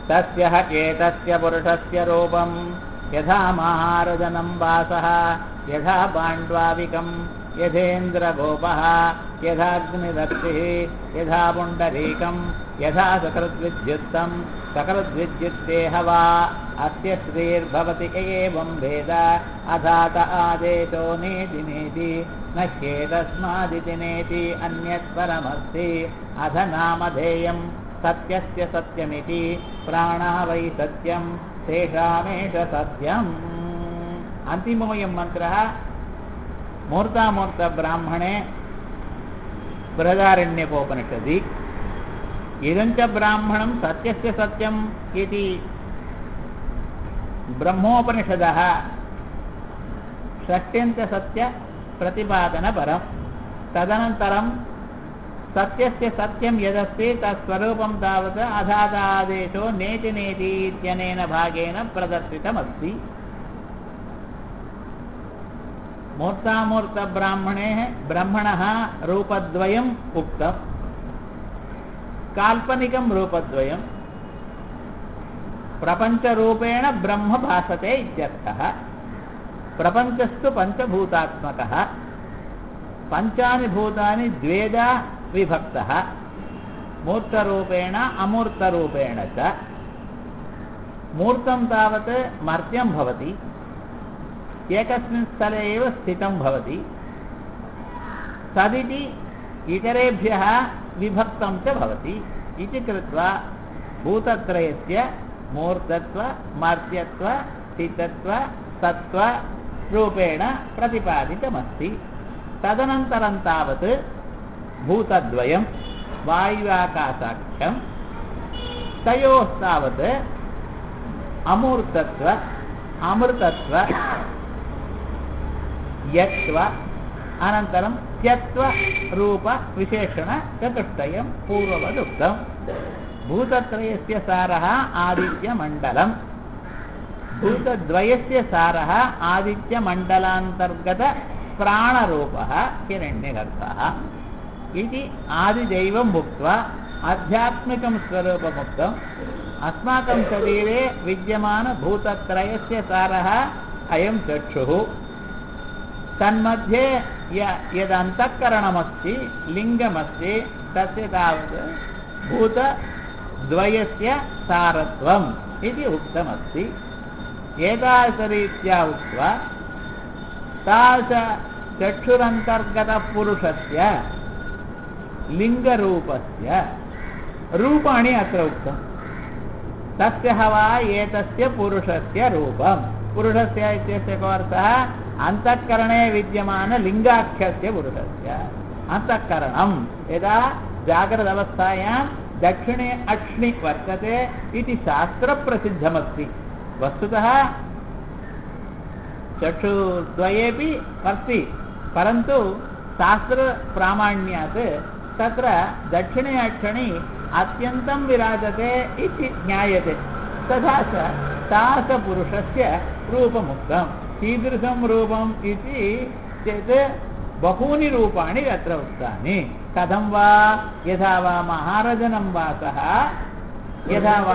तस्य एतस्य पुरुषस्य रूपं यथा महारजनं वासः यथा पाण्ड्वाविकं यथेन्द्रगोपः यथाग्निदक्षिः यथा पुण्डरीकं यथा सकृद्विद्युत्तं सकृद्विद्युत्तेह वा अस्य श्रीर्भवति एवं भेद अथात आदेशो नेति नेति न ह्येतस्मादिति नेति अन्यत्परमस्ति अथ नामधेयं सत्यस्य सत्यमिति प्राणः वै सत्यं तेषामेष सत्यम् अन्तिमोऽयं मन्त्रः मूर्तामूर्तब्राह्मणे बृहदारण्यकोपनिषदि इदं च ब्राह्मणं सत्यस्य सत्यम् इति ब्रह्मोपनिषदः षष्ट्यन्तसत्यप्रतिपादनपरं तदनन्तरं सत्यस्य सत्यं यदस्ति तत्स्वरूपं तावत् अधातादेशो नेति नेति इत्यनेन भागेन प्रदर्शितमस्ति मूर्तामूर्तब्राह्मणे ब्रह्मणः रूपद्वयम् उक्तम् काल्पनिकं रूपद्वयं प्रपञ्चरूपेण ब्रह्म भासते इत्यर्थः प्रपञ्चस्तु पञ्चभूतात्मकः पञ्चानि भूतानि द्वेधा विभक्तः मूर्तरूपेण अमूर्तरूपेण च मूर्तं तावत् मर्त्यं भवति एकस्मिन् स्थले एव स्थितं भवति तदिति इतरेभ्यः विभक्तं च भवति इति कृत्वा भूतत्रयस्य मूर्तत्व मर्त्यत्व स्थितत्व सत्त्व रूपेण प्रतिपादितमस्ति तदनन्तरं तावत् भूतद्वयं वायुवाकाशाख्यं तयोस्तावत् अमूर्तत्व अमृतत्व यत्व अनन्तरं त्यत्वरूपविशेषणचतुष्टयं पूर्ववदुक्तं भूतत्रयस्य सारः आदित्यमण्डलम् भूतद्वयस्य सारः आदित्यमण्डलान्तर्गतप्राणरूपः हिरण्यगर्भः इति आदिदैवम् उक्त्वा आध्यात्मिकं स्वरूपमुक्तम् अस्माकं शरीरे विद्यमानभूतत्रयस्य सारः अयं चक्षुः तन्मध्ये य यदन्तःकरणमस्ति लिङ्गमस्ति तस्य तावत् भूतद्वयस्य सारत्वम् इति उक्तमस्ति एतादृशरीत्या उक्त्वा तादृशचक्षुरन्तर्गतपुरुषस्य लिङ्गरूपस्य रूपाणि अत्र उक्तम् तस्य वा एतस्य पुरुषस्य रूपं पुरुषस्य इत्यस्य को अर्थः अन्तःकरणे विद्यमानलिङ्गाख्यस्य पुरुषस्य अन्तःकरणं यदा जाग्रदवस्थायां दक्षिणे अक्ष्णि वर्तते इति शास्त्रप्रसिद्धमस्ति वस्तुतः चक्षुद्वयेपि अस्ति परन्तु शास्त्रप्रामाण्यात् तत्र दक्षिणे अक्षणि अत्यन्तं विराजते इति ज्ञायते तथा च तासपुरुषस्य रूपमुक्तं कीदृशं रूपम् इति चेत् बहूनि रूपाणि अत्र उक्तानि कथं वा यथा वा महारजनं वासः यथा वा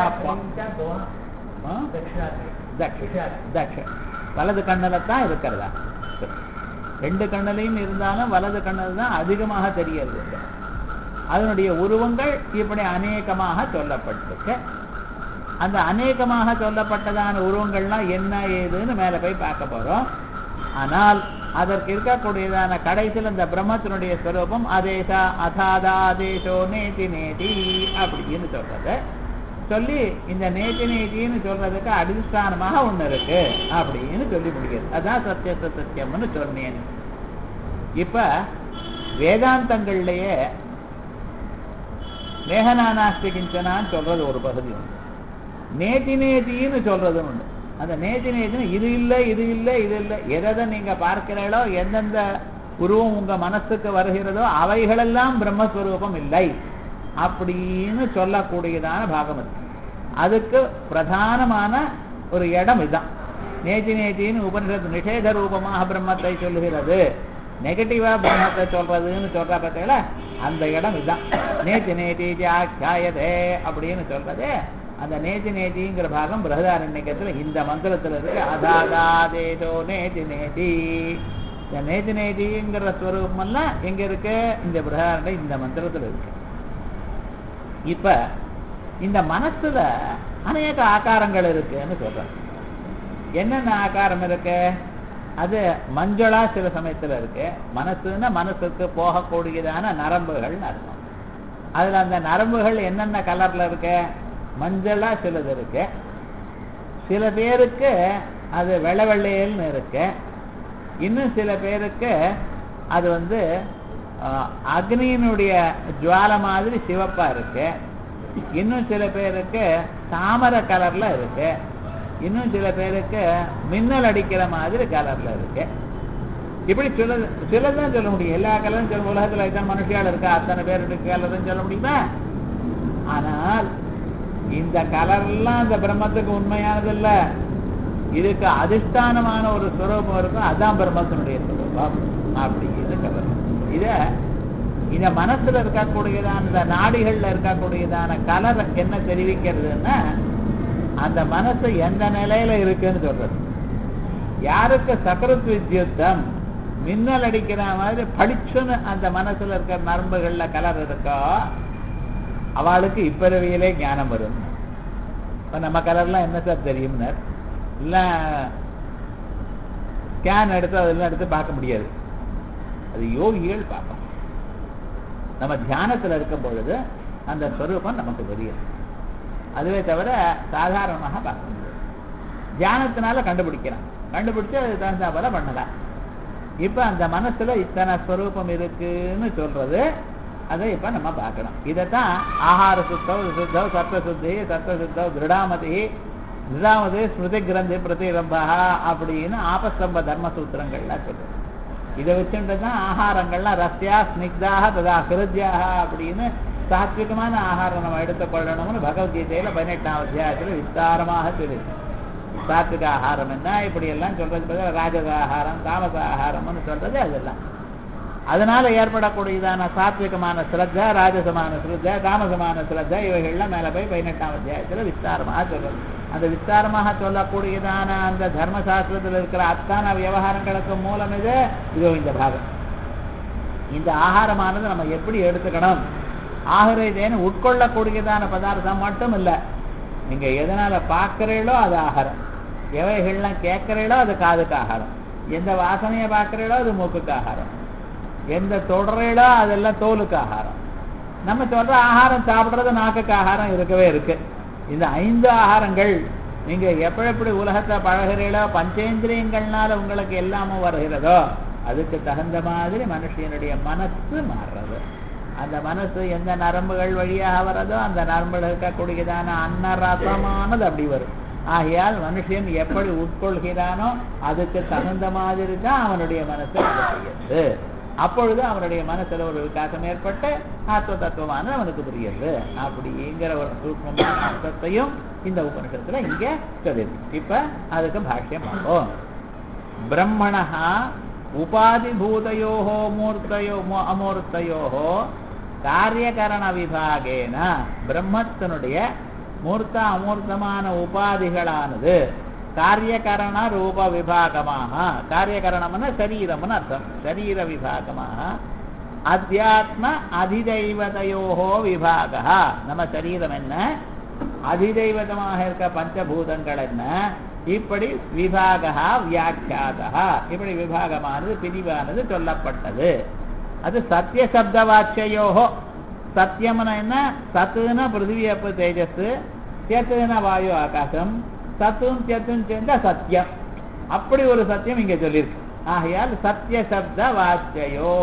தட்ச தட்ச வலது கண்ணில் தான் இருக்கிறதா ரெண்டு கண்ணிலையும் இருந்தாலும் வலது கண்ணில் தான் அதிகமாக தெரியறது அதனுடைய உருவங்கள் இப்படி அநேகமாக சொல்லப்பட்டிருக்கு அந்த அநேகமாக சொல்லப்பட்டதான உருவங்கள்லாம் என்ன ஏதுன்னு மேலே போய் பார்க்க போகிறோம் ஆனால் அதற்கு இருக்கக்கூடியதான கடைசியில் இந்த பிரம்மத்தினுடைய ஸ்வரூபம் அதேசா அதாதாதேசோ நேதி நேதி அப்படின்னு சொல்றது சொல்லி இந்த நேதி நேதின்னு சொல்றதுக்கு அடிஸ்தானமாக ஒண்ணு இருக்கு அப்படின்னு சொல்லி முடிக்கிறது அதான் சத்தியத்த சத்தியம்னு சொன்னேன் இப்ப வேதாந்தங்கள்லயே மேகநானாஸ்தி கிஞ்சனான்னு சொல்றது ஒரு பகுதி உண்டு நேதி நேதின்னு சொல்றது உண்டு அந்த நேதி நேதின்னு இது இல்லை இது இல்லை இது இல்லை எதை நீங்க பார்க்கிறீங்களோ எந்தெந்த உருவம் உங்க மனசுக்கு வருகிறதோ அவைகளெல்லாம் பிரம்மஸ்வரூபம் இல்லை அப்படின்னு சொல்லக்கூடியதான பாகம் இருக்கு அதுக்கு பிரதானமான ஒரு இடம் இதுதான் நேதி நேதின்னு உபனிஷத்து நிஷேத ரூபமாக பிரம்மத்தை சொல்லுகிறது நெகட்டிவா பிரம்மத்தை சொல்றதுன்னு சொல்ற பார்த்தீங்களா அந்த இடம் இதுதான் நேத்தி நேதி ஆக்கியாயதே அப்படின்னு சொல்றது அந்த நேதி நேதிங்கிற பாகம் பிரகதாரண்யத்துல இந்த மந்திரத்துல இருக்கு அதாதாதேதோ நேதி நேதி இந்த நேதி நேதிங்கிற ஸ்வரூபம் எல்லாம் எங்க இருக்கு இந்த பிரகதாரண்ய இந்த மந்திரத்துல இருக்கு இப்ப இந்த மனசுல அநேக ஆகாரங்கள் இருக்குன்னு சொல்றேன் என்னென்ன ஆகாரம் இருக்கு அது மஞ்சளா சில சமயத்துல இருக்கு மனசுன்னா மனசுக்கு போகக்கூடியதான நரம்புகள் அர்த்தம் அதுல அந்த நரம்புகள் என்னென்ன கலர்ல இருக்கு மஞ்சளா சிலது இருக்கு சில பேருக்கு அது வெள்ளை வெள்ளையல்னு இருக்கு இன்னும் சில பேருக்கு அது வந்து ஆஹ், அக்னியினுடைய ஜுவால மாதிரி சிவப்பா இருக்கு இன்னும் சில பேருக்கு தாமரை கலர்ல இருக்கு இன்னும் சில பேருக்கு மின்னல் அடிக்கிற மாதிரி கலர்ல இருக்கு இப்படி சில சிலதான் சொல்ல முடியும் எல்லா கலரும் சொல்ல உலகத்துல இதான் மனுஷியால் இருக்கா அத்தனை பேர் இருக்கு கலரும் சொல்ல முடியுமா ஆனால் இந்த கலர்லாம் அந்த பிரம்மத்துக்கு உண்மையானது இல்ல இதுக்கு அதிஷ்டானமான ஒரு சுரூபம் இருக்கும் அதான் பிரம்மத்தினுடைய சுரூபம் அப்படின்னு கலர் இத இந்த மனசுல இருக்கக்கூடியதான இந்த நாடிகள்ல இருக்கக்கூடியதான கலர் என்ன தெரிவிக்கிறதுன்னா அந்த மனசு எந்த நிலையில இருக்குன்னு சொல்றது யாருக்கு சக்கரத் வித்யுத்தம் மின்னல் அடிக்கிற மாதிரி படிச்சுன்னு அந்த மனசுல இருக்கிற நரம்புகள்ல கலர் இருக்கோ அவளுக்கு இப்பிறவியிலே ஞானம் வரும் இப்ப நம்ம கலர்லாம் என்ன சார் தெரியும்னர் இல்ல ஸ்கேன் எடுத்து அதெல்லாம் எடுத்து பார்க்க முடியாது அது யோகிகள் பார்க்கணும் நம்ம தியானத்துல இருக்கும் பொழுது அந்த ஸ்வரூபம் நமக்கு தெரியும் அதுவே தவிர சாதாரணமாக பார்க்க முடியாது தியானத்தினால கண்டுபிடிக்கிறான் கண்டுபிடிச்சு அது தகுந்தா போல பண்ணலாம் இப்ப அந்த மனசுல இத்தனை ஸ்வரூபம் இருக்குன்னு சொல்றது அதை இப்ப நம்ம பார்க்கணும் இதைத்தான் ஆகார சுத்தம் சுத்தம் சத்வ சுத்தி சத்வ சுத்தம் திருடாமதி திருடாமதி ஸ்மிருதி கிரந்தி பிரதிரம்பா அப்படின்னு ஆபஸ்தம்ப தர்ம சூத்திரங்கள்லாம் சொல்றது இதை வச்சுட்டு தான் ஆகாரங்கள்லாம் ரஸ்யா ஸ்னிக்தாக ததா கிருத்யாக அப்படின்னு சாத்விகமான ஆகாரம் நம்ம எடுத்துக்கொள்ளணும்னு பகவத்கீதையில பதினெட்டாம் அத்தியாயத்துல விஸ்தாரமாக சொல்லியிருக்கு சாத்விக ஆகாரம் என்ன இப்படி எல்லாம் சொல்றது பதிலா ராஜக ஆகாரம் தாமச ஆகாரம்னு சொல்றது அதெல்லாம் அதனால ஏற்படக்கூடியதான சாத்விகமான ஸ்ரத்தா ராஜசமான ஸ்ரத்தா தாமசமான ஸ்ரத்தா இவைகள்லாம் மேல போய் பதினெட்டாம் அத்தியாயத்துல விஸ்தாரமாக சொல்றது அந்த விஸ்தாரமாக சொல்லக்கூடியதான அந்த தர்மசாஸ்திரத்தில் இருக்கிற அத்தான விவகாரங்களுக்கு மூலம் இது இதோ இந்த பாகம் இந்த ஆகாரமானது நம்ம எப்படி எடுத்துக்கணும் ஆகிற இதேன்னு உட்கொள்ளக்கூடியதான பதார்த்தம் மட்டும் இல்லை நீங்க எதனால பார்க்கறீங்களோ அது ஆகாரம் எவைகள்லாம் கேட்கறீங்களோ அது காதுக்கு ஆகாரம் எந்த வாசனையை பார்க்கறீங்களோ அது மூக்குக்கு ஆகாரம் எந்த தொடறீங்களோ அதெல்லாம் தோலுக்கு ஆகாரம் நம்ம சொல்ற ஆகாரம் சாப்பிடுறது நாக்குக்கு ஆகாரம் இருக்கவே இருக்கு இந்த ஐந்து ஆகாரங்கள் நீங்க எப்படி எப்படி உலகத்தை பழகிறீங்களோ பஞ்சேந்திரியங்கள்னால உங்களுக்கு எல்லாமும் வருகிறதோ அதுக்கு தகுந்த மாதிரி மனுஷனுடைய மனசு மாறுறது அந்த மனசு எந்த நரம்புகள் வழியாக வரதோ அந்த நரம்புகள் இருக்கக்கூடியதான அன்னரசமானது அப்படி வரும் ஆகையால் மனுஷன் எப்படி உட்கொள்கிறானோ அதுக்கு தகுந்த மாதிரி தான் அவனுடைய மனசு வேலை செய்யுது அப்பொழுது அவனுடைய மனசுல ஒரு விகாசம் ஏற்பட்டு ஆத்ம தத்துவமானது அவனுக்கு புரியுது அப்படிங்கிற ஒரு சூக்மமான அர்த்தத்தையும் இந்த உபனிஷத்துல இங்க சொல்லியிருக்கு இப்ப அதுக்கு பாஷ்யம் பார்ப்போம் பிரம்மணா உபாதிபூதையோ மூர்த்தையோ மு- அமூர்த்தையோ காரியகரண விபாகேன பிரம்மத்தினுடைய மூர்த்த அமூர்த்தமான உபாதிகளானது காரியகரண ரூப விபாகமாக காரியகரணம்னா சரீரம்னு அர்த்தம் சரீர விபாகமாக அத்தியாத்ம அதிதைவதையோகோ விபாக நம்ம சரீரம் என்ன அதிதைவதமாக இருக்க பஞ்சபூதங்கள் என்ன இப்படி விபாகா வியாக்கியாதா இப்படி விபாகமானது பிரிவானது சொல்லப்பட்டது அது சத்திய சப்த வாட்சையோகோ சத்தியம்னா என்ன சத்துனா பிருத்திவி அப்பு தேஜஸ் சேத்துனா வாயு ஆகாசம் சத்தும் சேத்தும் சேர்ந்தா சத்தியம் அப்படி ஒரு சத்தியம் இங்க சொல்லியிருக்கு ஆகையால் சத்திய சப்த வாட்சையோ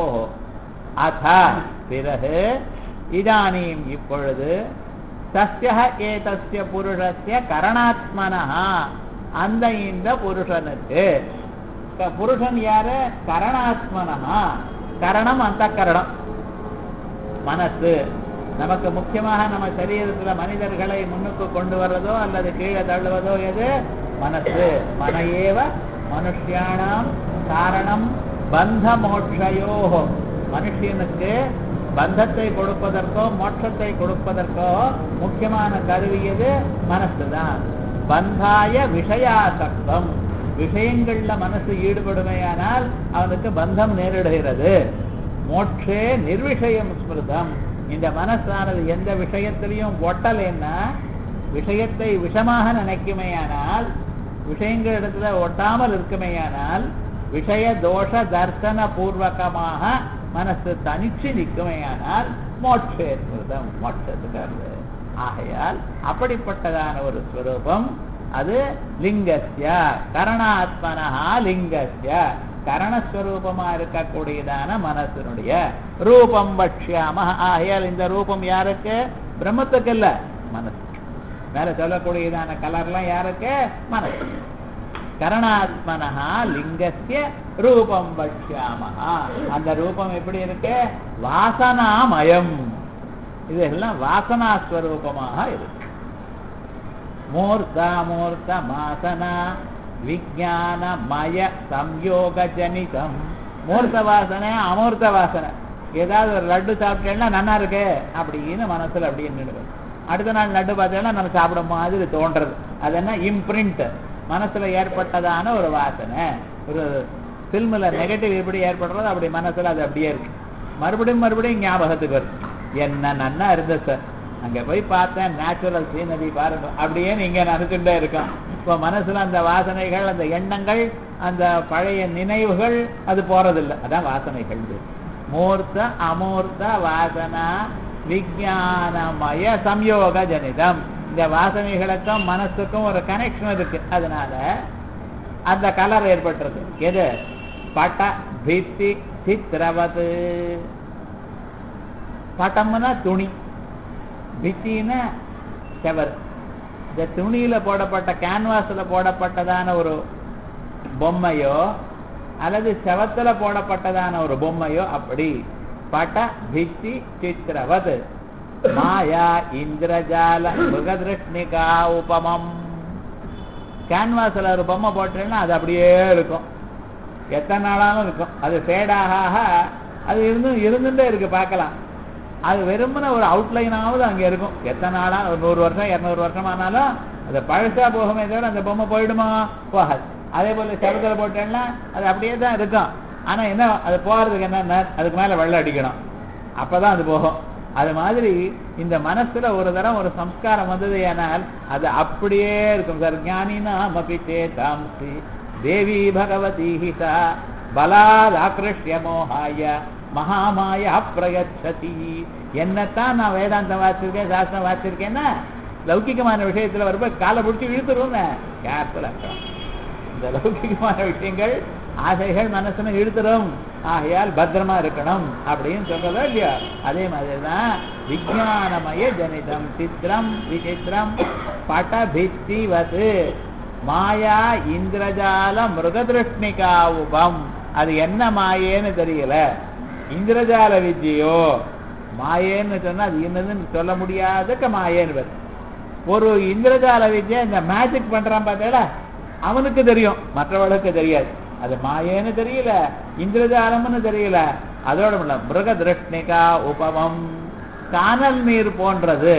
அத பிறகு இதானீம் இப்பொழுது தஸ்ய ஏதஸ்ய புருஷஸ்ய கரணாத்மனா அந்த இந்த புருஷனுக்கு க- புருஷன் யாரு கரணாத்மனா கரணம் அந்த கரணம் மனசு நமக்கு முக்கியமாக நம்ம சரீரத்துல மனிதர்களை முன்னுக்கு கொண்டு வர்றதோ அல்லது கீழே தள்ளுவதோ எது மனசு மனையேவ மனுஷியானாம் காரணம் பந்த மோட்சயோ மனுஷனுக்கு பந்தத்தை கொடுப்பதற்கோ மோட்சத்தை கொடுப்பதற்கோ முக்கியமான கருவி எது மனசுதான் பந்தாய விஷயாசக்தம் விஷயங்கள்ல மனசு ஈடுபடுமையானால் அவனுக்கு பந்தம் நேரிடுகிறது மோட்சே நிர்விஷயம் ஸ்மிருதம் இந்த மனசானது எந்த விஷயத்திலையும் ஒட்டலைன்னா விஷயத்தை விஷமாக நினைக்குமேயானால் விஷயங்கள் இடத்துல ஒட்டாமல் இருக்குமேயானால் விஷய தோஷ தர்சன பூர்வகமாக மனசு தனிச்சு நிற்குமேயானால் மோட்சே ஸ்மிருதம் மோட்சத்துக்கு ஆகையால் அப்படிப்பட்டதான ஒரு ஸ்வரூபம் அது லிங்கஸ்ய கரணாத்மனஹா லிங்கஸ்ய கரணஸ்வரூபமா இருக்கக்கூடியதான மனசனுடைய ரூபம் பட்சியாம ஆகையால் இந்த ரூபம் யாருக்கு பிரம்மத்துக்கு இல்ல மனசு மேல சொல்லக்கூடியதான கலர்லாம் யாருக்கு மனசு கரணாத்மனஹா லிங்கஸ்ய ரூபம் பட்சியாமஹா அந்த ரூபம் எப்படி இருக்கு வாசனாமயம் இதெல்லாம் வாசனாஸ்வரூபமாக இருக்கு மூர்த்தா மூர்த்த மாசனா விஜான மய சம்யோக ஜனிதம் மூர்த்த வாசனை அமூர்த்த வாசனை ஏதாவது ஒரு லட்டு சாப்பிட்டேன்னா நல்லா இருக்கு அப்படின்னு மனசுல அப்படியே நின்றுடும் அடுத்த நாள் லட்டு பார்த்தேன்னா நம்ம சாப்பிட மாதிரி தோன்றது அது என்ன இம்ப்ரிண்ட் மனசுல ஏற்பட்டதான ஒரு வாசனை ஒரு பில்மில் நெகட்டிவ் எப்படி ஏற்படுறதோ அப்படி மனசுல அது அப்படியே இருக்கு மறுபடியும் மறுபடியும் ஞாபகத்துக்கு வருது என்ன நன்னா இருந்தது சார் அங்க போய் பார்த்தேன் நேச்சுரல் சீனரி பாருங்க அப்படியே நீங்க நினைச்சுட்டே இருக்கோம் இப்போ மனசுல அந்த வாசனைகள் அந்த எண்ணங்கள் அந்த பழைய நினைவுகள் அது போறதில்லை அதான் வாசனைகள் மூர்த்த அமூர்த்த வாசனா விஜயானமய சம்யோக ஜனிதம் இந்த வாசனைகளுக்கும் மனசுக்கும் ஒரு கனெக்ஷன் இருக்கு அதனால அந்த கலர் ஏற்பட்டுறது எது பட்ட பித்தி சித்திரவது பட்டம்னா துணி பித்தின்னா செவர் இந்த துணியில போடப்பட்ட கேன்வாஸ்ல போடப்பட்டதான ஒரு பொம்மையோ அல்லது செவத்துல போடப்பட்டதான ஒரு பொம்மையோ அப்படி பட பித்தி சித்திரவது மாயா இந்திரஜால மிருகதிருஷ்ணிகா உபமம் கேன்வாஸ்ல ஒரு பொம்மை போட்டேன்னா அது அப்படியே இருக்கும் எத்தனை நாளாலும் இருக்கும் அது ஃபேடாக அது இருந்து இருந்துட்டே இருக்கு பார்க்கலாம் அது வெறுமன ஒரு அவுட்லைனாவது அங்க இருக்கும் எத்தனை நாளா ஒரு நூறு வருஷம் இருநூறு வருஷம் ஆனாலும் அது பழசா போகுமே தவிர அந்த பொம்மை போயிடுமா போகாது அதே போல செவத்துல போட்டேன்னா அது அப்படியே தான் இருக்கும் ஆனா என்ன அது போறதுக்கு என்ன அதுக்கு மேல வெள்ளம் அடிக்கணும் அப்பதான் அது போகும் அது மாதிரி இந்த மனசுல ஒரு தரம் ஒரு சம்ஸ்காரம் வந்தது ஏனால் அது அப்படியே இருக்கும் சார் ஞானினா மபிச்சே தாம்சி தேவி பகவதி ஹிதா பலாத் ஆக்ருஷ்ய மோகாய மகாமாய அப்பிரயச்சதி என்னத்தான் நான் வேதாந்தம் வாசிச்சிருக்கேன் சாஸ்திரம் வாசிச்சிருக்கேன்னா லௌகிகமான விஷயத்துல வரும்போது காலை பிடிச்சி இழுத்துருவோங்க கேர்ஃபுல்லா இந்த லௌகிகமான விஷயங்கள் ஆசைகள் மனசுன்னு இழுத்துரும் ஆகையால் பத்திரமா இருக்கணும் அப்படின்னு சொல்றதோ இல்லையா அதே மாதிரிதான் விஜயானமய ஜனிதம் சித்திரம் விசித்திரம் பட பித்திவது மாயா இந்திரஜால மிருகதிருஷ்ணிகா உபம் அது என்ன மாயேன்னு தெரியல இந்திரஜால வித்யோ மாயேன்னு சொன்னா அது என்னதுன்னு சொல்ல முடியாதுக்க மாயேன்னு வருது ஒரு இந்திரஜால வித்யா இந்த மேஜிக் பண்றான் பார்த்தா அவனுக்கு தெரியும் மற்றவர்களுக்கு தெரியாது அது மாயேன்னு தெரியல இந்திரஜாலம்னு தெரியல அதோட இல்ல மிருக திருஷ்ணிகா உபமம் கானல் நீர் போன்றது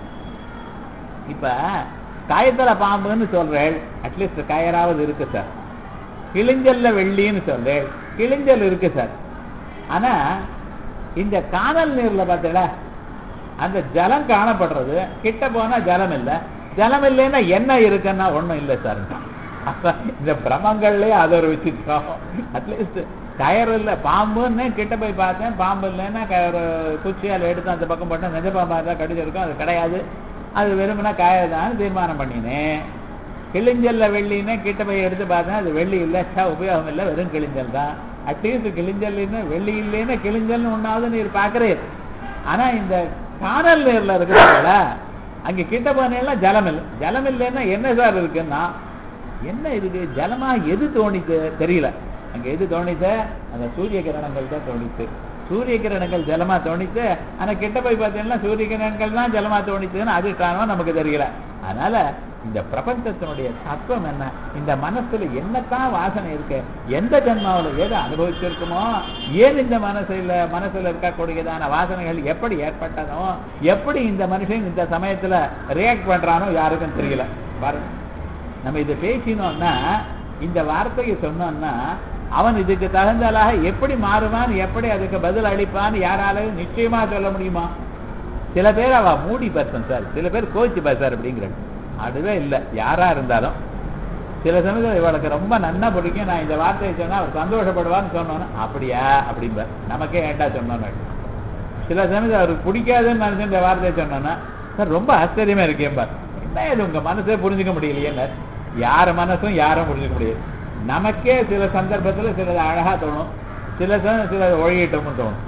இப்ப காயத்தல பாம்புன்னு சொல்றேன் அட்லீஸ்ட் கயராவது இருக்கு சார் கிழிஞ்சல்ல வெள்ளின்னு சொல்றேன் கிழிஞ்சல் இருக்கு சார் ஆனா இந்த கானல் நீர்ல பார்த்தல அந்த ஜலம் காணப்படுறது கிட்ட போனா ஜலம் இல்லை ஜலம் இல்லைன்னா என்ன இருக்குன்னா ஒண்ணும் இல்லை சார் அப்ப இந்த பிரமங்கள்லயே அது ஒரு விசித்திரம் அட்லீஸ்ட் கயர் இல்ல பாம்புன்னு கிட்ட போய் பார்த்தேன் பாம்பு இல்லைன்னா கயர் குச்சியால் எடுத்து அந்த பக்கம் போட்டேன் நெஜ பாம்பா தான் கடிச்சிருக்கும் அது கிடையாது அது வெறுமனா கயர் தான் தீர்மானம் பண்ணினேன் கிழிஞ்சல்ல வெள்ளின்னு கிட்ட போய் எடுத்து பார்த்தேன் அது வெள்ளி இல்லை சா உபயோகம் இல்லை வெறும் கிழிஞ்சல் தான் அட்லீஸ்ட் கிழிஞ்சல்னு வெள்ளி இல்லைன்னா கிழிஞ்சல்னு ஒன்னாவது நீர் பாக்குறீர் ஆனா இந்த காணல் நீர்ல இருக்கிறதுல அங்க கிட்ட போனேன்னா ஜலம் இல்லை ஜலம் இல்லைன்னா என்ன சார் இருக்குன்னா என்ன இருக்கு ஜலமா எது தோணித்து தெரியல அங்க எது தோணித்து அந்த சூரிய கிரணங்கள் தான் தோணித்து சூரிய கிரணங்கள் ஜலமா தோணித்து ஆனா கிட்ட போய் பார்த்தீங்கன்னா சூரிய கிரணங்கள் தான் ஜலமா தோணித்துன்னு அதிஷ்டானமா நமக்கு தெரியல அதனால இந்த பிரபஞ்சத்தினுடைய தத்துவம் என்ன இந்த மனசுல என்னத்தான் வாசனை இருக்கு எந்த ஜென்மாவுல எது அனுபவிச்சிருக்குமோ ஏன் இந்த மனசுல மனசுல இருக்கக்கூடியதான வாசனைகள் எப்படி ஏற்பட்டதோ எப்படி இந்த மனுஷன் இந்த சமயத்துல ரியாக்ட் பண்றானோ யாருக்கும் தெரியல பாருங்க நம்ம இதை பேசினோம்னா இந்த வார்த்தையை சொன்னோம்னா அவன் இதுக்கு தகுந்தலாக எப்படி மாறுவான் எப்படி அதுக்கு பதில் அளிப்பான் யாராலையும் நிச்சயமா சொல்ல முடியுமா சில பேர் அவ மூடி பர்சன் சார் சில பேர் கோச்சு சார் அப்படிங்கிறாங்க அதுவே இல்லை யாரா இருந்தாலும் சில சமயத்தில் இவளுக்கு ரொம்ப நன்னா பிடிக்கும் நான் இந்த வார்த்தையை சொன்னா அவர் சந்தோஷப்படுவான்னு சொன்னோன்னா அப்படியா அப்படிம்பார் நமக்கே ஏண்டா சொன்னோன்னு சில சமயத்தில் அவருக்கு பிடிக்காதுன்னு நினைச்சு இந்த வார்த்தையை சொன்னோன்னா சார் ரொம்ப ஆச்சரியமா இருக்கேன் என்ன இது உங்க மனசே புரிஞ்சுக்க முடியலையே யார மனசும் யாரும் புரிஞ்சுக்க முடியாது நமக்கே சில சந்தர்ப்பத்துல சிலது அழகா தோணும் சில சமயம் சில ஒழியிட்டோம்னு தோணும்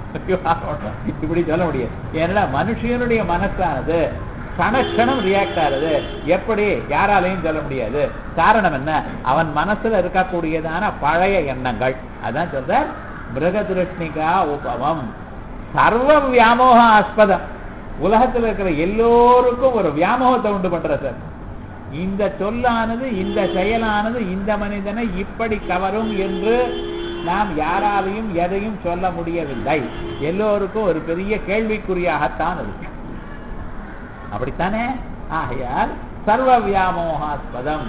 இப்படி சொல்ல முடியாது ஏன்னா மனுஷனுடைய மனசானது கணக்கணம் ரியாக்ட் ஆகுது எப்படி யாராலையும் சொல்ல முடியாது காரணம் என்ன அவன் மனசுல இருக்கக்கூடியதான பழைய எண்ணங்கள் அதான் சொல்ற மிருகதிருஷ்ணிகா உபவம் சர்வ வியாமோக ஆஸ்பதம் உலகத்தில் இருக்கிற எல்லோருக்கும் ஒரு வியாமோகத்தை உண்டு பண்ற சார் இந்த சொல்லானது இந்த செயலானது இந்த மனிதனை இப்படி கவரும் என்று நாம் யாராலையும் எதையும் சொல்ல முடியவில்லை எல்லோருக்கும் ஒரு பெரிய கேள்விக்குறியாகத்தான் இருக்கு அப்படித்தானே ஆகையால் சர்வ வியாமோகாஸ்பதம்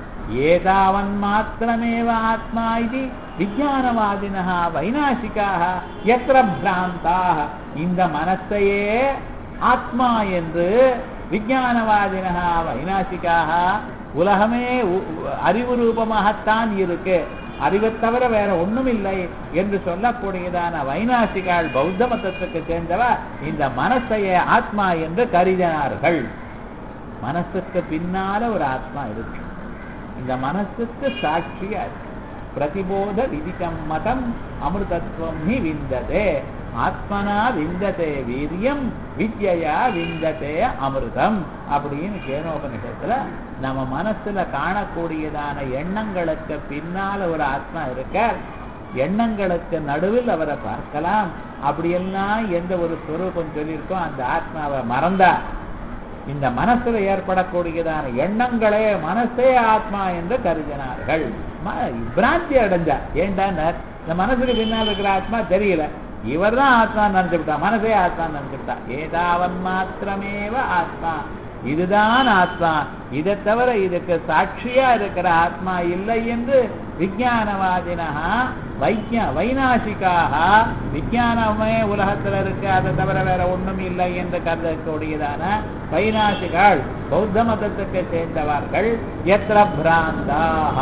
ஏதாவன் மாத்திரமேவ ஆத்மா இது விஜயானவாதினா வைநாசிக்காக எத்திர பிராந்தாக இந்த மனசையே ஆத்மா என்று விஜயானவாதினா வைநாசிக்காக உலகமே அறிவு ரூபமாகத்தான் இருக்கு அறிவை தவிர வேற ஒண்ணும் இல்லை என்று சொல்லக்கூடியதான வைநாசிகால் பௌத்த மதத்துக்கு சேர்ந்தவ இந்த மனசைய ஆத்மா என்று கருதினார்கள் மனசுக்கு பின்னால ஒரு ஆத்மா இருக்கு இந்த மனசுக்கு சாட்சியா இருக்கு பிரதிபோத விதிக்கம் மதம் அமிர்தத்துவம் ஹி விந்ததே ஆத்மனா விந்ததே வீரியம் வித்யா விந்ததே அமிர்தம் அப்படின்னு கேனோபனிஷத்துல நம்ம மனசுல காணக்கூடியதான எண்ணங்களுக்கு பின்னால ஒரு ஆத்மா இருக்க எண்ணங்களுக்கு நடுவில் அவரை பார்க்கலாம் அப்படியெல்லாம் எந்த ஒரு ஸ்வரூபம் சொல்லியிருக்கோ அந்த ஆத்மாவை மறந்தா இந்த மனசுல ஏற்படக்கூடியதான எண்ணங்களே மனசே ஆத்மா என்று கருதினார்கள் பிராந்தி அடைஞ்சா ஏண்டா இந்த மனசுக்கு பின்னால் இருக்கிற ஆத்மா தெரியல இவர் தான் ஆத்மா நினைச்சுட்டா மனசே ஆத்மா நினைச்சுட்டா ஏதாவன் மாத்திரமேவ ஆத்மா இதுதான் ஆத்மா இதை தவிர இதுக்கு சாட்சியா இருக்கிற ஆத்மா இல்லை என்று விஜயானவாதினா வைஜ வைநாசிக்காக விஜயானமே உலகத்தில் இருக்கு அதை தவிர வேற ஒண்ணும் இல்லை என்று கருதக்கூடியதான வைநாசிகள் பௌத்த மதத்துக்கு சேர்ந்தவர்கள் எத்திர பிராந்தாக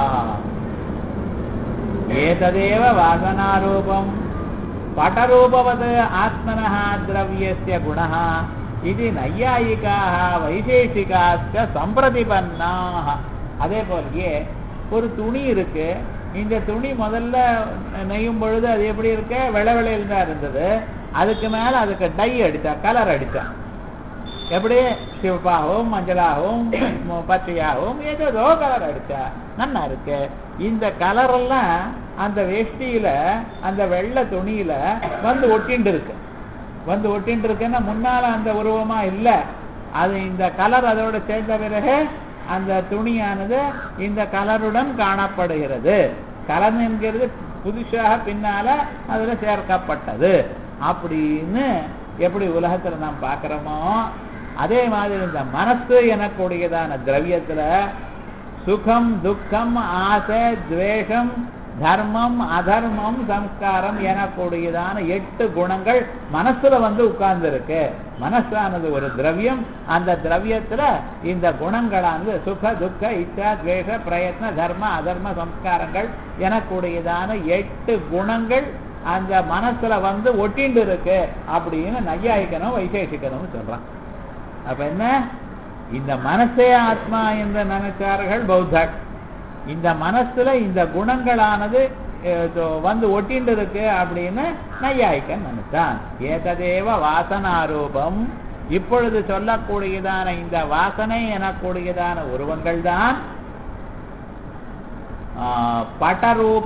ஏததேவ வாசனாரூபம் பட்டரூபவது ஆத்மனः திரவியஸ்ய குணः இது நையாயிக்காக வைசேஷிகாச்ச சம்பிரதிபன்னாக அதே போலயே ஒரு துணி இருக்கு இந்த துணி முதல்ல நெய்யும் பொழுது அது எப்படி இருக்கு வெள்ளை வெள்ளையில் தான் இருந்தது அதுக்கு மேல அதுக்கு டை அடிச்சா கலர் அடிச்சா எப்படி சிவப்பாகவும் மஞ்சளாகவும் பச்சையாகவும் ஏதோ கலர் அடிச்சா நல்லா இருக்கு இந்த கலர் எல்லாம் அந்த வேஷ்டியில அந்த வெள்ளை துணியில வந்து ஒட்டிண்டு இருக்கு வந்து ஒட்டின்னு இருக்குன்னா முன்னால அந்த உருவமா இல்ல அது இந்த கலர் அதோட சேர்ந்த பிறகு அந்த துணியானது இந்த கலருடன் காணப்படுகிறது கலர் என்கிறது புதுசாக பின்னால அதுல சேர்க்கப்பட்டது அப்படின்னு எப்படி உலகத்துல நாம் பார்க்கிறோமோ அதே மாதிரி இந்த மனசு எனக்கூடியதான திரவியத்துல சுகம் துக்கம் ஆசை துவேஷம் தர்மம் அதர்மம் சம்ஸ்காரம் எனக்கூடியதான எட்டு குணங்கள் மனசுல வந்து உட்கார்ந்து இருக்கு மனசானது ஒரு திரவியம் அந்த திரவியத்துல இந்த குணங்களானது சுக துக்க இச்சா துவேஷ பிரயத்ன தர்ம அதர்ம சம்ஸ்காரங்கள் எனக்கூடியதான எட்டு குணங்கள் அந்த மனசுல வந்து ஒட்டிண்டு இருக்கு அப்படின்னு நையாயிக்கணும் வைசேஷிக்கணும் சொல்றான் அப்ப என்ன இந்த மனசே ஆத்மா என்று நினைச்சார்கள் பௌத்தர் இந்த மனசுல இந்த குணங்களானது வந்து ஒட்டிண்டு இருக்கு அப்படின்னு நையாய்க்கன் நினைச்சான் ஏததேவ வாசனாரூபம் இப்பொழுது சொல்லக்கூடியதான இந்த வாசனை எனக்கூடியதான உருவங்கள் தான்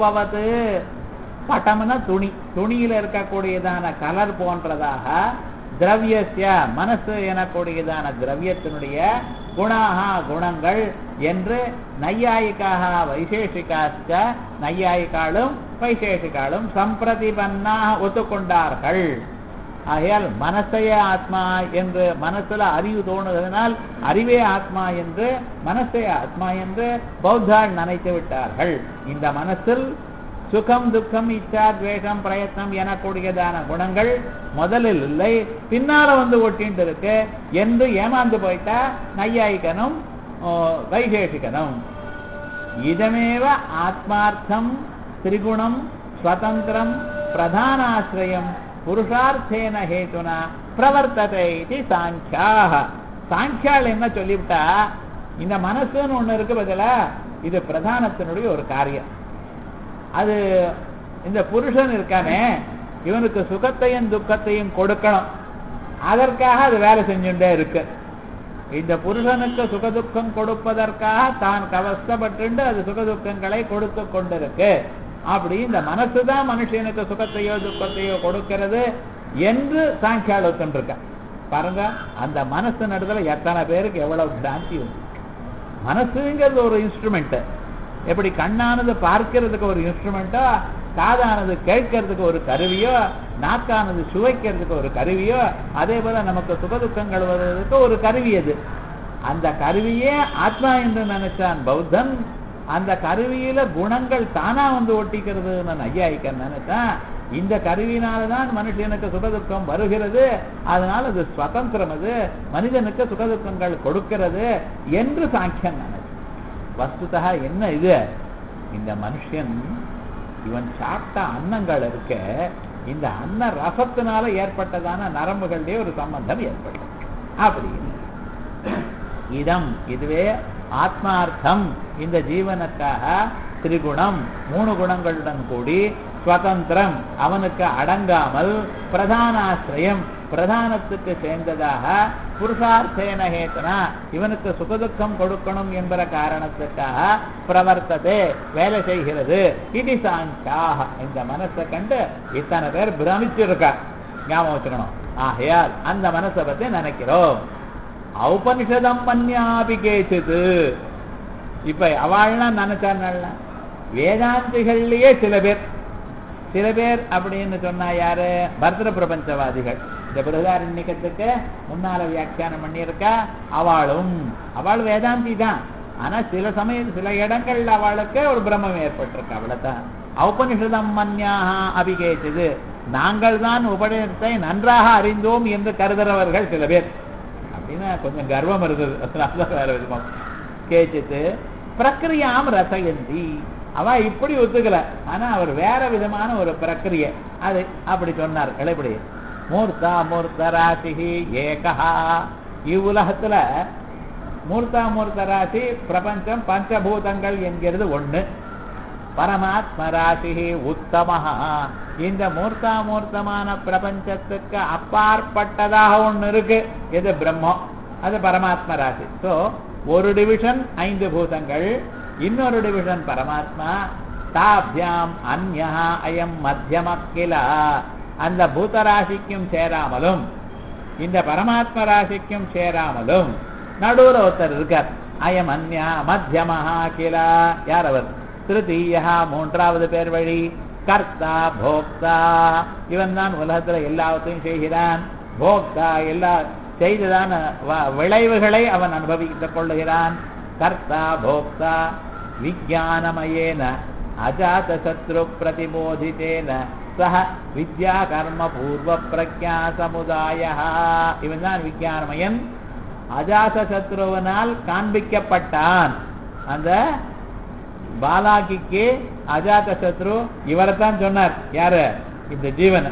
பட்டரூபவது பட்டம்னா துணி துணியில இருக்கக்கூடியதான கலர் போன்றதாக திரவியசிய மனசு எனக்கூடியதான திரவியத்தினுடைய குணாக குணங்கள் என்று நையாயிக்காக வைசேஷிகாச்ச நையாயிக்காலும் வைசேஷிகாலும் சம்பிரதிபன்னா ஒத்துக்கொண்டார்கள் ஆகையால் மனசையே ஆத்மா என்று மனசுல அறிவு தோணுவதனால் அறிவே ஆத்மா என்று மனசே ஆத்மா என்று பௌத்தாள் நினைத்து விட்டார்கள் இந்த மனசில் சுகம் துக்கம் இச்சா துவேஷம் பிரயத்னம் எனக்கூடியதான குணங்கள் முதலில் இல்லை பின்னால வந்து ஒட்டிட்டு இருக்கு என்று ஏமாந்து போயிட்டா நையாயிக்கனும் ஓ, வைசேஷிகனும் இதமேவ ஆத்மார்த்தம் திரிகுணம் ஸ்வதந்திரம் பிரதானாசிரயம் புருஷார்த்தேன ஹேதுனா பிரவர்த்ததை இது சாங்கியாக சாங்கியால் என்ன சொல்லிவிட்டா இந்த மனசுன்னு ஒண்ணு இருக்கு பதிலா இது பிரதானத்தினுடைய ஒரு காரியம் அது இந்த புருஷன் இருக்கானே இவனுக்கு சுகத்தையும் துக்கத்தையும் கொடுக்கணும் அதற்காக அது வேலை செஞ்சுட்டே இருக்கு இந்த புருஷனுக்கு சுகதுக்கம் கொடுப்பதற்காக தான் கவஸ்தப்பட்டு அது சுகதுக்கங்களை கொடுத்து கொண்டிருக்கு அப்படி இந்த மனசுதான் மனுஷனுக்கு சுகத்தையோ துக்கத்தையோ கொடுக்கிறது என்று சாங்கியால் ஒத்துருக்க பாருங்க அந்த மனசு நடுதுல எத்தனை பேருக்கு எவ்வளவு பிராந்தி உண்டு மனசுங்கிறது ஒரு இன்ஸ்ட்ருமெண்ட் எப்படி கண்ணானது பார்க்கிறதுக்கு ஒரு இன்ஸ்ட்ருமெண்ட்டோ காதானது கேட்கறதுக்கு ஒரு கருவியோ நாக்கானது சுவைக்கிறதுக்கு ஒரு கருவியோ அதே போல நமக்கு சுகதுக்கங்கள் வருவதற்கு ஒரு கருவி அது அந்த கருவியே ஆத்மா என்று நினைச்சான் பௌத்தன் அந்த கருவியில குணங்கள் தானா வந்து ஒட்டிக்கிறதுன்னு நையாயிக்க நினைச்சான் இந்த கருவினால்தான் மனுஷனுக்கு சுகதுக்கம் வருகிறது அதனால அது சுதந்திரம் அது மனிதனுக்கு சுகதுக்கங்கள் கொடுக்கிறது என்று சாங்கியன் நினைச்சான் வஸ்துதா என்ன இது இந்த மனுஷன் இவன் சாப்பிட்ட அன்னங்கள் இருக்க இந்த அன்ன ரசத்தினால ஏற்பட்டதான நரம்புகளுடைய ஒரு சம்பந்தம் ஏற்பட்டது அப்படின்னு இதம் இதுவே ஆத்மார்த்தம் இந்த ஜீவனுக்காக திரிகுணம் மூணு குணங்களுடன் கூடி சுதந்திரம் அவனுக்கு அடங்காமல் பிரதானாசிரயம் பிரதானத்துக்கு சேர்ந்ததாக புருஷார்த்தேன ஹேத்தனா இவனுக்கு சுகதுக்கம் கொடுக்கணும் என்கிற காரணத்துக்காக பிரவர்த்ததே வேலை செய்கிறது இது சாங்காக இந்த மனசை கண்டு இத்தனை பேர் பிரமிச்சிருக்கா ஞாபகம் வச்சுக்கணும் ஆகையால் அந்த மனசை பத்தி நினைக்கிறோம் ஔபனிஷதம் பன்யாபி கேச்சிது இப்ப அவள்லாம் நினைச்சாள் வேதாந்திகள்லயே சில பேர் சில பேர் அப்படின்னு சொன்னா யாரு பர்தர பிரபஞ்சவாதிகள் இந்த பிருதாரண்யத்துக்கு முன்னால வியாக்கியானம் பண்ணியிருக்கா அவளும் அவள் வேதாந்தி தான் ஆனா சில சமயம் சில இடங்கள்ல அவளுக்கு ஒரு பிரம்மம் ஏற்பட்டிருக்கு அவ்வளவுதான் ஔபனிஷதம் மன்யாக அபிகேச்சது நாங்கள் தான் உபநிஷத்தை நன்றாக அறிந்தோம் என்று கருதுறவர்கள் சில பேர் அப்படின்னா கொஞ்சம் கர்வம் இருந்தது அதனால வேற விதமா கேச்சித்து பிரக்கிரியாம் ரசயந்தி அவ இப்படி ஒத்துக்கல ஆனா அவர் வேற விதமான ஒரு பிரக்கிரிய அது அப்படி சொன்னார் எப்படி மூர்த்தா மூர்த்த ராசிஹி ஏகஹா இவ்வுலகத்துல மூர்த்தா மூர்த்த ராசி பிரபஞ்சம் பஞ்சபூதங்கள் என்கிறது ஒண்ணு பரமாத்ம ராசிஹி உத்தமஹா இந்த மூர்த்தாமூர்த்தமான பிரபஞ்சத்துக்கு அப்பாற்பட்டதாக ஒண்ணு இருக்கு இது பிரம்மம் அது பரமாத்ம ராசி சோ ஒரு டிவிஷன் ஐந்து பூதங்கள் இன்னொரு டிவிஷன் பரமாத்மா தாபியாம் அந்யா அயம் மத்தியம கிலா அந்த பூதராசிக்கும் சேராமலும் இந்த பரமாத்ம ராசிக்கும் சேராமலும் நடுவுல ஒருத்தர் இருக்கார் அயம் அந்யா மத்தியமஹா கிலா யார் அவர் திருத்தீயா மூன்றாவது பேர் வழி கர்த்தா போக்தா இவன் தான் உலகத்துல எல்லாவற்றையும் செய்கிறான் போக்தா எல்லா செய்ததான வ- விளைவுகளை அவன் அனுபவித்துக் கொள்ளுகிறான் கர்த்தா போக்தா விஜயானமயேன அஜாத சத்ரு பிரதிபோதித்தேன சக வித்யா கர்ம பூர்வ பிரக்யா சமுதாய இவன் தான் விஜயானமயன் அஜாத சத்ருவனால் காண்பிக்கப்பட்டான் அந்த பாலாகிக்கு அஜாத சத்ரு இவரைத்தான் சொன்னார் யாரு இந்த ஜீவன்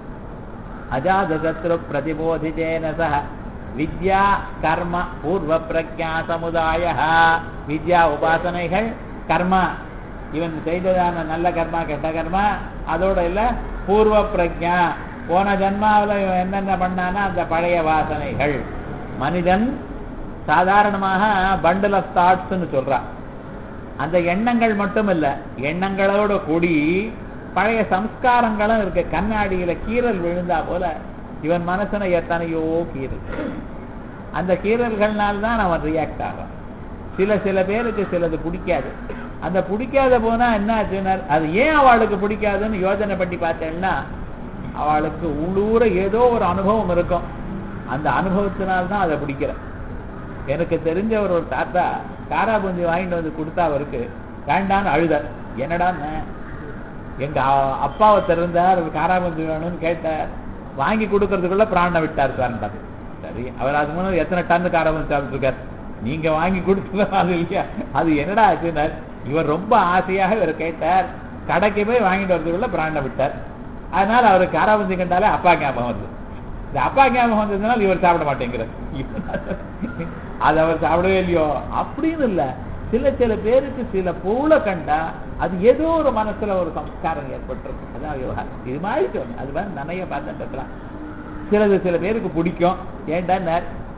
அஜாத சத்ரு பிரதிபோதித்தேன சக வித்யா கர்ம பூர்வ பிரக்யா சமுதாய வித்யா உபாசனைகள் கர்மா இவன் செய்ததான நல்ல கர்மா கெட்ட கர்மா அதோட இல்ல பூர்வ பிரக்யா போன ஜன்மாவுல இவன் என்னென்ன பண்ணானா அந்த பழைய வாசனைகள் மனிதன் சாதாரணமாக பண்டில் ஆஃப் தாட்ஸ்னு சொல்றான் அந்த எண்ணங்கள் மட்டும் இல்ல எண்ணங்களோட கூடி பழைய சம்ஸ்காரங்களும் இருக்கு கண்ணாடியில கீறல் விழுந்தா போல இவன் மனசுல எத்தனையோ கீறல் அந்த கீறல்கள்னால தான் அவன் ரியாக்ட் ஆகும் சில சில பேருக்கு சிலது பிடிக்காது அந்த பிடிக்காத போனா என்ன ஆச்சுன்னா அது ஏன் அவளுக்கு பிடிக்காதுன்னு யோசனை பண்ணி பார்த்தேன்னா அவளுக்கு உள்ளூர ஏதோ ஒரு அனுபவம் இருக்கும் அந்த அனுபவத்தினால்தான் அதை பிடிக்கிற எனக்கு தெரிஞ்ச ஒரு ஒரு தாத்தா காராபூந்தி வாங்கிட்டு வந்து கொடுத்தா அவருக்கு வேண்டான்னு அழுதார் என்னடான்னு எங்க அ- அப்பாவை திறந்தார் ஒரு காராபூந்தி வேணும்னு கேட்டார் வாங்கி கொடுக்கறதுக்குள்ள பிராணனை விட்டார் சார் சரி அவர் அது முன்னாடி எத்தனை டன் காராபூந்தி சாப்பிட்டுருக்கார் நீங்க வாங்கி கொடுத்தது இல்லையா அது என்னடா ஆச்சுன்னா இவர் ரொம்ப ஆசையாக இவர் கேட்டார் கடைக்கு போய் வாங்கிட்டு வரதுக்குள்ள பிராணனை விட்டார் அதனால அவருக்கு காராபூந்தி கண்டாலே அப்பா ஞாபகம் வருது இந்த அப்பா ஞாபகம் வந்ததுனால இவர் சாப்பிட மாட்டேங்கிறார் அது அவர் சாப்பிடவே இல்லையோ அப்படின்னு இல்ல சில சில பேருக்கு சில பொருளை கண்டா அது ஏதோ ஒரு மனசுல ஒரு சம்ஸ்காரம் ஏற்பட்டிருக்கு அதான் விவகாரம் இது மாதிரி சொன்ன அது மாதிரி நிறைய பார்த்துட்டு இருக்கலாம் சிலது சில பேருக்கு பிடிக்கும் ஏன்டா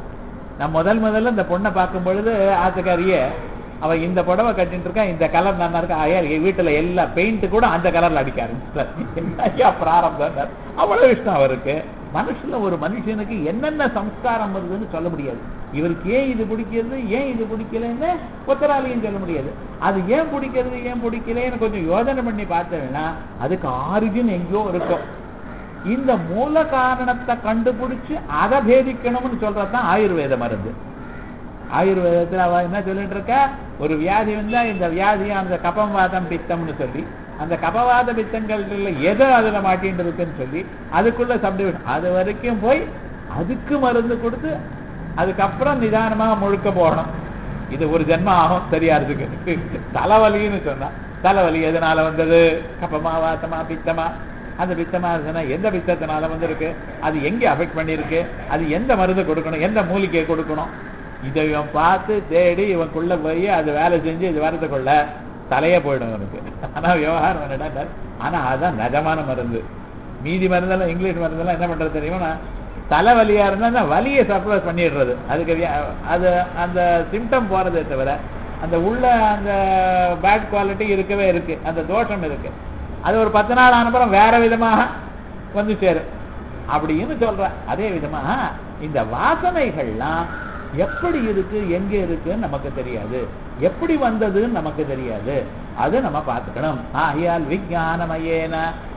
நான் முதல் முதல்ல இந்த பொண்ணை பார்க்கும் பொழுது ஆத்துக்காரியே அவ இந்த புடவை கட்டிட்டு இருக்கா இந்த கலர் நல்லா இருக்கா ஐயா என் வீட்டுல எல்லா பெயிண்ட் கூட அந்த கலர்ல அடிக்க ஆரம்பிச்சிட்டார் என்ன ஐயா பிராரம்பம் அவ்வளவு இஷ்டம் அவருக்கு மனுஷன்ல ஒரு மனுஷனுக்கு என்னென்ன சம்ஸ்காரம் வருதுன்னு சொல்ல முடியாது இவருக்கு ஏன் இது பிடிக்கிறது ஏன் இது பிடிக்கலன்னு ஒத்தராலையும் சொல்ல முடியாது அது ஏன் பிடிக்கிறது ஏன் பிடிக்கலன்னு கொஞ்சம் யோசனை பண்ணி பார்த்தேன்னா அதுக்கு ஆரிஜின் எங்கேயோ இருக்கும் இந்த மூல காரணத்தை கண்டுபிடிச்சு அதை பேதிக்கணும்னு சொல்றதுதான் ஆயுர்வேத மருந்து ஆயுர்வேதத்துல அவ என்ன சொல்லிட்டு இருக்கா ஒரு வியாதி வந்தா இந்த வியாதியை அந்த கபம் வாதம் பித்தம்னு சொல்லி அந்த கபவாத பித்தங்கள்ல எதை அதுல மாட்டின்னு இருக்குன்னு சொல்லி அதுக்குள்ள சப்டிவிஷன் அது வரைக்கும் போய் அதுக்கு மருந்து கொடுத்து அதுக்கப்புறம் நிதானமா முழுக்க போகணும் இது ஒரு ஜென்மம் ஆகும் சரியாறதுக்கு தலைவலின்னு சொன்னா தலைவலி எதனால வந்தது கபமா வாத்தமா பித்தமா அந்த பித்தமா இருந்ததுன்னா எந்த பித்தத்தினால வந்திருக்கு அது எங்க அஃபெக்ட் பண்ணிருக்கு அது எந்த மருந்து கொடுக்கணும் எந்த மூலிகையை கொடுக்கணும் இதை இவன் பார்த்து தேடி இவனுக்குள்ள போய் அது வேலை செஞ்சு இது வரதுக்குள்ள தலையே போயிடும் அவனுக்கு ஆனா விவகாரம் என்னடா ஆனா அதான் நிஜமான மருந்து மீதி மருந்தெல்லாம் இங்கிலீஷ் மருந்தெல்லாம் என்ன பண்றது தெரியுமா தலைவலியா இருந்தா அந்த வலியை சப்ரஸ் பண்ணிடுறது அதுக்கு வியா- அது அந்த சிம்டம் போறதே தவிர அந்த உள்ள அந்த பேட் குவாலிட்டி இருக்கவே இருக்கு அந்த தோஷம் இருக்கு அது ஒரு பத்து நாள் அனுப்புறம் வேற விதமாக வந்து சேரும் அப்படின்னு சொல்றேன் அதே விதமா இந்த வாசனைகள்லாம் எப்படி இருக்கு எங்க இருக்குன்னு நமக்கு தெரியாது எப்படி வந்ததுன்னு நமக்கு தெரியாது அது நம்ம பார்த்துக்கணும் ஆகையால் விஜயானமயேன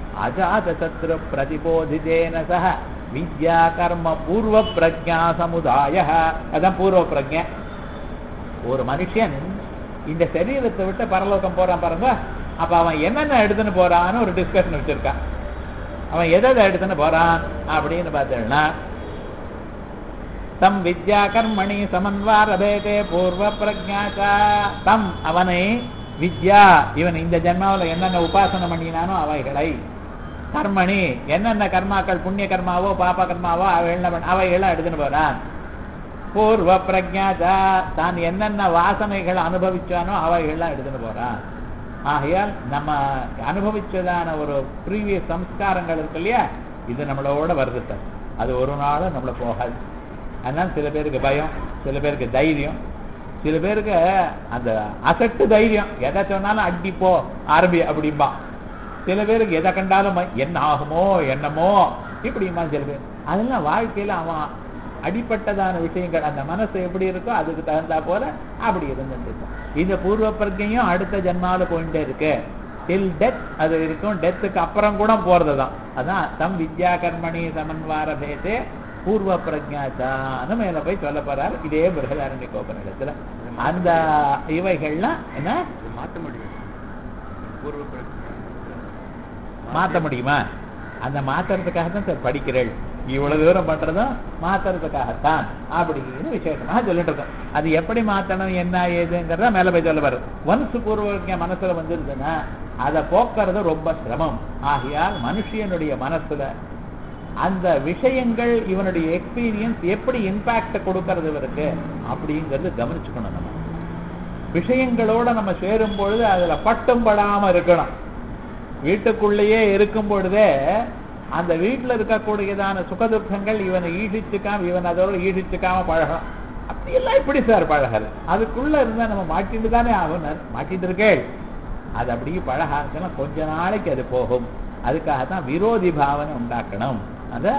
அஜாத சத்ரு பிரதிபோதிதேன சக வித்யா கர்ம பூர்வ பிரஜா சமுதாய அதான் பூர்வ பிரஜை ஒரு மனுஷன் இந்த சரீரத்தை விட்டு பரலோகம் போறான் பாருங்க அப்ப அவன் என்னென்ன எடுத்துன்னு போறான்னு ஒரு டிஸ்கஷன் வச்சிருக்கான் அவன் எதை எதை எடுத்துன்னு போறான் அப்படின்னு பார்த்தேன்னா தம் வித்யா கர்மணி சமன்வாரபேதே பூர்வ பிரஜாச்சா தம் அவனை வித்யா இவன் இந்த ஜென்மாவுல என்னென்ன உபாசனை பண்ணினானோ அவைகளை கர்மணி என்னென்ன கர்மாக்கள் புண்ணிய கர்மாவோ பாப கர்மாவோ அவைகள் அவைகளை எடுத்துன்னு போறான் பூர்வ பிரஜாச்சா தான் என்னென்ன வாசனைகள் அனுபவிச்சானோ அவைகள்லாம் எடுத்துன்னு போறான் ஆகையால் நம்ம அனுபவிச்சதான ஒரு ப்ரீவியஸ் சம்ஸ்காரங்கள் இருக்கு இல்லையா இது நம்மளோட வருது சார் அது ஒரு நாளும் நம்மள போகாது அதனால சில பேருக்கு பயம் சில பேருக்கு தைரியம் சில பேருக்கு அந்த அசட்டு தைரியம் எதை சொன்னாலும் அடிப்போ ஆரம்பி அப்படிம்பா சில பேருக்கு எதை கண்டாலும் ம- என்ன ஆகுமோ என்னமோ இப்படிமா சில பேர் அதெல்லாம் வாழ்க்கையில அவன் அடிப்பட்டதான விஷயங்கள் அந்த மனசு எப்படி இருக்கோ அதுக்கு தகுந்தா போல அப்படி இருந்துட்டு இருக்கும் இந்த பூர்வ பிரஜையும் அடுத்த ஜென்மாவில போயிட்டே இருக்கு டில் டெத் அது இருக்கும் டெத்துக்கு அப்புறம் கூட போறது தான் அதான் தம் வித்யா கர்மணி சமன்வார பேதே பூர்வ பிரஜாச்சான்னு மேல போய் சொல்ல போறாரு இதே பிருகதாரண்ய கோபனிடத்துல அந்த இவைகள்லாம் என்ன மாற்ற முடியும் பூர்வ பிரஜை. மாத்த முடியுமா அந்த மாத்துறதுக்காக தான் சார் படிக்கிறேள் இவ்வளவு தூரம் பண்றதும் மாத்துறதுக்காகத்தான் அப்படின்னு விசேஷமாக சொல்லிட்டு இருக்கோம் அது எப்படி மாத்தணும் என்ன ஏதுங்கிறத மேல போய் சொல்ல வரும் ஒன்ஸ் பூர்வ மனசுல வந்துருதுன்னா அதை போக்குறது ரொம்ப சிரமம் ஆகையால் மனுஷியனுடைய மனசுல அந்த விஷயங்கள் இவனுடைய எக்ஸ்பீரியன்ஸ் எப்படி இம்பாக்ட் கொடுக்கறது இவருக்கு அப்படிங்கறது கவனிச்சுக்கணும் நம்ம விஷயங்களோட நம்ம சேரும் பொழுது அதுல பட்டும் படாம இருக்கணும் வீட்டுக்குள்ளேயே இருக்கும் பொழுதே அந்த வீட்டுல இருக்கக்கூடியதான சுகதுக்கங்கள் இவனை ஈடிச்சுக்காம இவன் அதோட ஈடிச்சுக்காம பழகணும் அப்படியெல்லாம் இப்படி சார் பழகல் அதுக்குள்ள இருந்தா நம்ம மாட்டிட்டு தானே ஆகணும் மாட்டிட்டு இருக்கேள் அது அப்படியே பழக ஆரம்பிச்சோம்னா கொஞ்ச நாளைக்கு அது போகும் அதுக்காக தான் விரோதி பாவனை உண்டாக்கணும் அத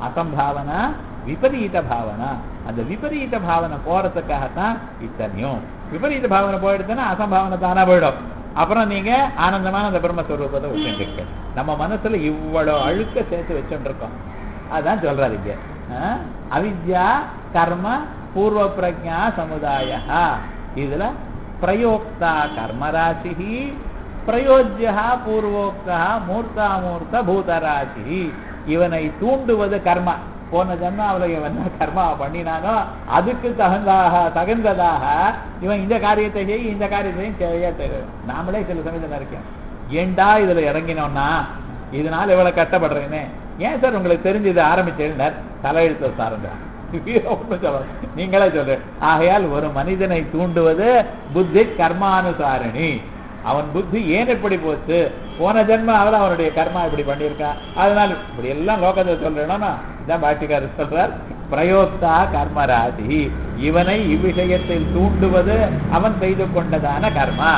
அசம்பாவனா விபரீத பாவனா அந்த விபரீத பாவனை போறதுக்காகத்தான் இத்தனையும் விபரீத பாவனை போயிடுச்சுன்னா அசம்பாவனை தானா போயிடும் அப்புறம் நீங்க ஆனந்தமான அந்த பிரம்மஸ்வரூபத்தை வச்சுருக்க நம்ம மனசுல இவ்வளவு அழுக்க சேர்த்து வச்சுருக்கோம் அதான் சொல்றாரு இங்க ஆஹ், அவித்யா கர்ம பூர்வ பிரஜா சமுதாய இதுல பிரயோக்தா கர்மராசி பிரயோஜ்யா பூர்வோக்தா மூர்த்தாமூர்த்த பூதராசி இவனை தூண்டுவது கர்மா போன ஜன்மாவில் இவன் என்ன கர்மா பண்ணினானோ அதுக்கு தகுந்தாக தகுந்ததாக இவன் இந்த காரியத்தை செய் இந்த காரியத்தையும் செய்ய தெ- நாமளே சில சமயத்தில் இருக்கோம் ஏண்டா இதுல இறங்கினோம்னா இதனால இவ்வளவு கஷ்டப்படுறேனே ஏன் சார் உங்களுக்கு தெரிஞ்சு இதை ஆரம்பிச்சேன் தலையெழுத்து சாருங்க ஒண்ணும் சொல்ல நீங்களே சொல்லு ஆகையால் ஒரு மனிதனை தூண்டுவது புத்தி கர்மானுசாரணி அவன் புத்தி ஏன் இப்படி போச்சு போன ஜென்மாவில் அவனுடைய கர்மா இப்படி பண்ணியிருக்கான் அதனால இப்படி எல்லாம் லோகத்தை சொல்றேன்னா இதான் பாட்டிக்காரர் சொல்றார் பிரயோக்தா கர்மராசி இவனை இவ்விஷயத்தில் தூண்டுவது அவன் செய்து கொண்டதான கர்மா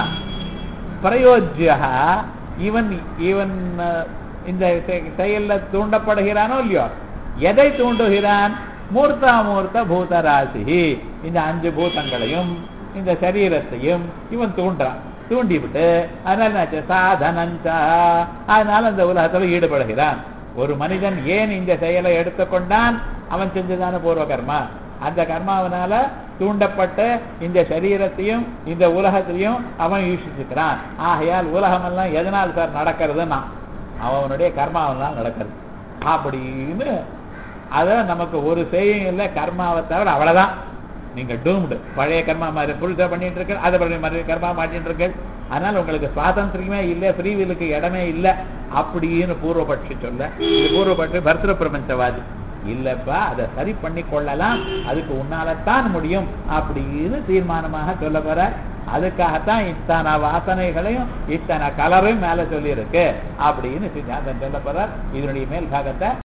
பிரயோஜ்யா இவன் இவன் அஹ், இந்த செ- செயல்ல தூண்டப்படுகிறானோ இல்லையோ எதை தூண்டுகிறான் மூர்த்தாமூர்த்த பூதராசி இந்த அஞ்சு பூதங்களையும் இந்த சரீரத்தையும் இவன் தூண்டுறான் தூண்டிவிட்டு அதனால என்னாச்சு சாதனஞ்சா அதனால அந்த உலகத்துல ஈடுபடுகிறான் ஒரு மனிதன் ஏன் இந்த செயலை எடுத்துக்கொண்டான் அவன் செஞ்சதான பூர்வ கர்மா அந்த கர்மாவனால தூண்டப்பட்டு இந்த சரீரத்தையும் இந்த உலகத்தையும் அவன் யூசிச்சுக்கிறான் ஆகையால் உலகமெல்லாம் எதனால் சார் நடக்கிறதுன்னா அவனுடைய கர்மாவனால் நடக்கிறது அப்படின்னு அத நமக்கு ஒரு செய்யும் இல்லை கர்மாவை தவிர அவ்வளவுதான் நீங்க டூம்டு பழைய கர்மா மாதிரி புதுசா பண்ணிட்டு இருக்க அதை பழைய மாதிரி கர்மா மாட்டிட்டு இருக்கு அதனால உங்களுக்கு சுவாதந்திரமே இல்லை ஃப்ரீவிலுக்கு இடமே இல்லை அப்படின்னு பூர்வபட்சி சொல்ல இது பூர்வபட்சி பர்திரு பிரபஞ்சவாதி இல்லப்பா அதை சரி பண்ணி கொள்ளலாம் அதுக்கு உன்னாலத்தான் முடியும் அப்படின்னு தீர்மானமாக சொல்ல போற அதுக்காகத்தான் இத்தனை வாசனைகளையும் இத்தனை கலரையும் மேல சொல்லி இருக்கு அப்படின்னு சித்தாந்தம் சொல்ல போறார் இதனுடைய மேல் பாகத்தை